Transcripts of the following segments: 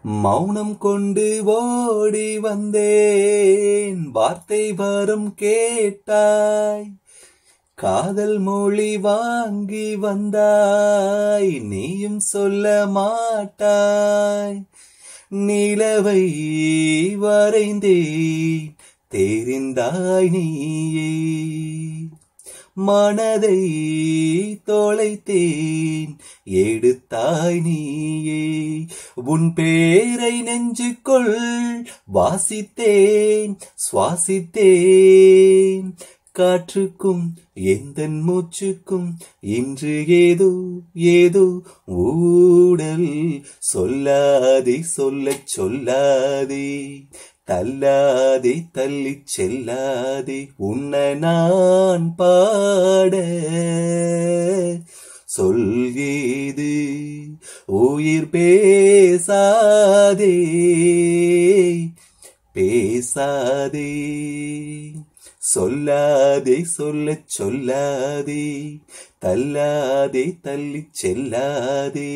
மௌனம் கொண்டு ஓடி வந்தேன் வார்த்தை வரும் கேட்டாய் காதல் மொழி வாங்கி வந்தாய் நீயும் சொல்ல மாட்டாய் நிலவை வரைந்தேன் தெரிந்தாய் நீயே மனதை தொலைத்தேன் எடுத்தாய் நீயே உன் பேரை நெஞ்சுக்குள் வாசித்தேன் சுவாசித்தேன் காற்றுக்கும் எந்த மூச்சுக்கும் இன்று ஏதோ ஏதோ ஊடல் சொல்லாதே சொல்லச் சொல்லாதே தள்ளாதே தள்ளிச் செல்லாதே உன்னை நான் பாட சொல்கேது உயிர் பேசாதே பேசாதே சொல்லாதே சொல்லச் சொல்லாதே தள்ளாதே தள்ளிச் செல்லாதே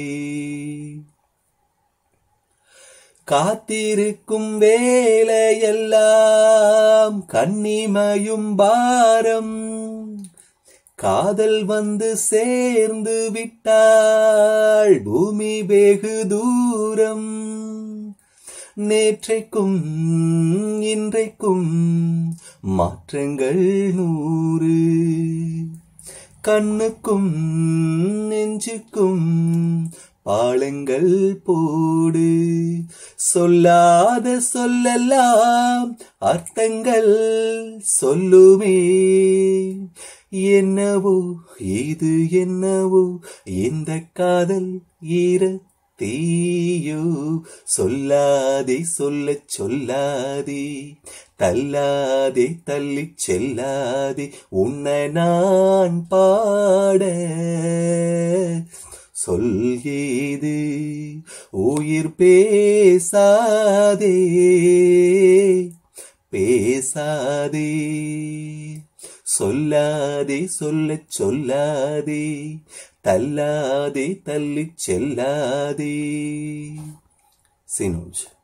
காத்திருக்கும் வேலையெல்லாம் கண்ணிமையும் பாரம் காதல் வந்து சேர்ந்து விட்டாள் பூமி வெகு தூரம் நேற்றைக்கும் இன்றைக்கும் மாற்றங்கள் நூறு கண்ணுக்கும் நெஞ்சுக்கும் பாலங்கள் போடு சொல்லாத சொல்லலாம் அர்த்தங்கள் சொல்லுமே என்னவோ இது என்னவோ இந்த காதல் ஈர தீயோ சொல்லாதே சொல்லச் சொல்லாதே தள்ளாதே தள்ளிச் செல்லாதே உன்னை நான் பாட சொல்கேது உயிர் பேசாதே பேசாதே சொல்லாதே சொல்லச் சொல்லாதே தள்ளாதே தள்ளிச் செல்லாதே சினோஜ்